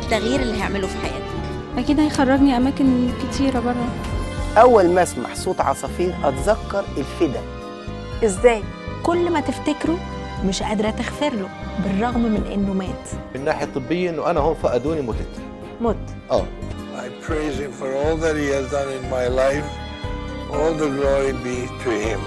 التغيير اللي هيعمله في حياتك اكيد هيخرجني اماكن كتيره بره أول ما أسمع صوت عصافير أتذكر الفدا ازاي كل ما تفتكره مش قادره تغفر له بالرغم من انه مات من الناحيه الطبيه انه انا هون فقدوني متت مت اه I praise him for all that he has done in my life. All the glory be to him.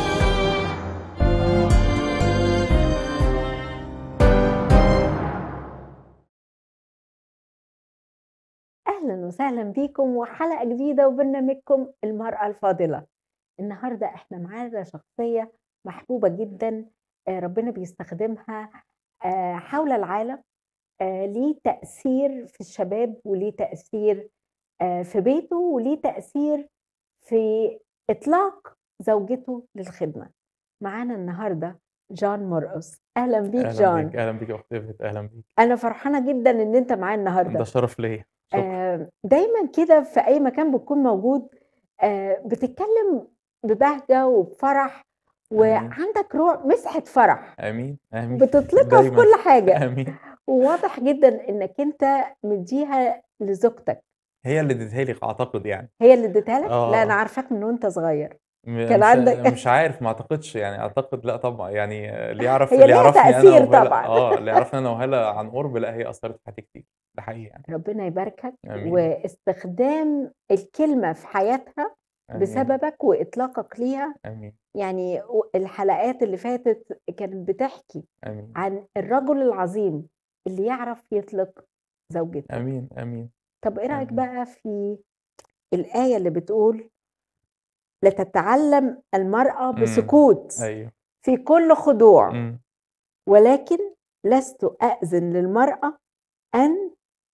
اهلا وسهلا بيكم وحلقه جديده وبرنامجكم المراه الفاضله النهارده احنا معانا شخصيه محبوبه جدا آه، ربنا بيستخدمها آه، حول العالم آه، ليه تاثير في الشباب وليه تاثير آه، في بيته وليه تاثير في اطلاق زوجته للخدمه معانا النهارده جان مرقص اهلا بيك اهلا جان بيك اهلا بيك يا اخت إيفت اهلا بيك انا فرحانه جدا ان انت معايا النهارده ده شرف ليا شكرا آه، دايما كده في اي مكان بتكون موجود آه، بتتكلم ببهجه وبفرح وعندك روح مسحه فرح امين امين بتطلقها في دايما كل حاجه امين وواضح جدا انك انت مديها لزوجتك هي اللي اديتها لي اعتقد يعني هي اللي اديتها لك آه. لا انا عارفاك من وانت صغير م- كان مش عندك- مش عارف ما اعتقدش يعني اعتقد لا طبعا يعني آه، اللي يعرف هي اللي ليها يعرفني تأثير انا وهلا طبعاً. اه اللي يعرفني انا وهلا عن قرب لا هي اثرت في حياتي كتير ده حقيقي يعني ربنا يباركك آمين. واستخدام الكلمه في حياتها امين بسببك واطلاقك ليها امين يعني الحلقات اللي فاتت كانت بتحكي امين عن الرجل العظيم اللي يعرف يطلق زوجته امين امين طب ايه رايك آمين. بقى في الايه اللي بتقول لتتعلم المراه مم. بسكوت ايوه في كل خضوع امم ولكن لست اذن للمراه ان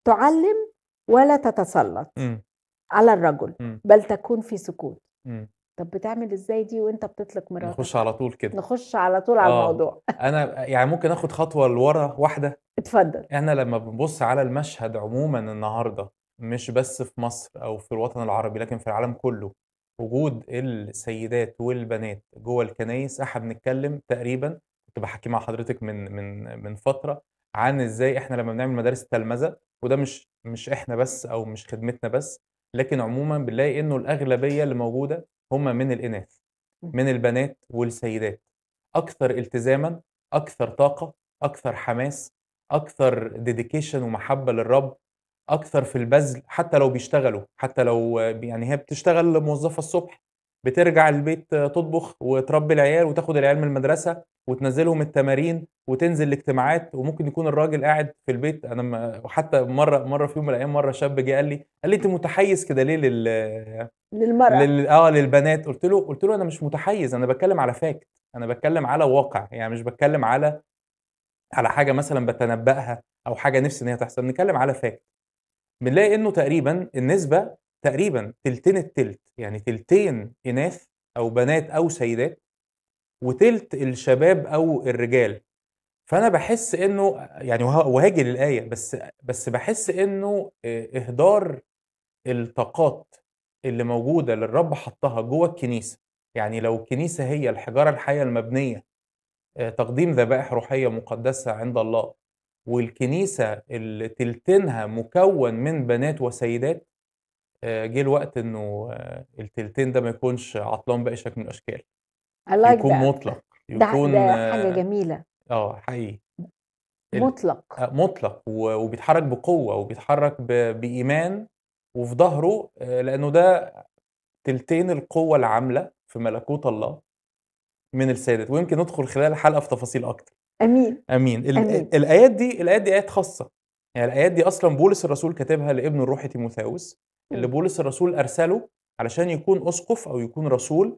تعلم ولا تتسلط امم على الرجل مم. بل تكون في سكوت امم طب بتعمل ازاي دي وانت بتطلق مراتك نخش على طول كده نخش على طول على آه. الموضوع انا يعني ممكن اخد خطوه لورا واحده اتفضل احنا لما بنبص على المشهد عموما النهارده مش بس في مصر او في الوطن العربي لكن في العالم كله وجود السيدات والبنات جوه الكنايس احنا بنتكلم تقريبا كنت بحكي مع حضرتك من من من فتره عن ازاي احنا لما بنعمل مدارس التلمذه وده مش مش احنا بس او مش خدمتنا بس لكن عموما بنلاقي انه الاغلبيه اللي موجوده هم من الاناث من البنات والسيدات اكثر التزاما اكثر طاقه اكثر حماس اكثر ديديكيشن ومحبه للرب اكثر في البذل حتى لو بيشتغلوا حتى لو يعني هي بتشتغل موظفه الصبح بترجع البيت تطبخ وتربي العيال وتاخد العيال من المدرسه وتنزلهم التمارين وتنزل الاجتماعات وممكن يكون الراجل قاعد في البيت انا ما- وحتى مره مره في يوم من الايام مره شاب جه قال لي قال لي انت متحيز كده ليه لل للمراه لل... اه للبنات قلت له قلت له انا مش متحيز انا بتكلم على فاكت انا بتكلم على واقع يعني مش بتكلم على على حاجه مثلا بتنبأها او حاجه نفسي ان هي تحصل بنتكلم على فاكت بنلاقي انه تقريبا النسبه تقريبا تلتين التلت يعني تلتين اناث او بنات او سيدات وتلت الشباب او الرجال فانا بحس انه يعني وه- وهاجي للايه بس بس بحس انه آه، اهدار الطاقات اللي موجوده اللي الرب حطها جوه الكنيسه يعني لو الكنيسه هي الحجاره الحيه المبنيه آه، تقديم ذبائح روحيه مقدسه عند الله والكنيسه اللي تلتينها مكون من بنات وسيدات آه، جه الوقت انه آه، التلتين ده ما يكونش عطلان باي شكل من الاشكال I like يكون that. مطلق ده يكون ده حاجه آه، جميله اه حقيقي ال- مطلق آه، مطلق و- وبيتحرك بقوه وبيتحرك ب- بايمان وفي ظهره آه، لانه ده تلتين القوه العامله في ملكوت الله من السيدات ويمكن ندخل خلال الحلقه في تفاصيل اكتر امين امين ال- آمين. الايات دي الايات دي ايات خاصه يعني الايات دي اصلا بولس الرسول كاتبها لابن الروح تيموثاوس اللي مم. بولس الرسول ارسله علشان يكون اسقف او يكون رسول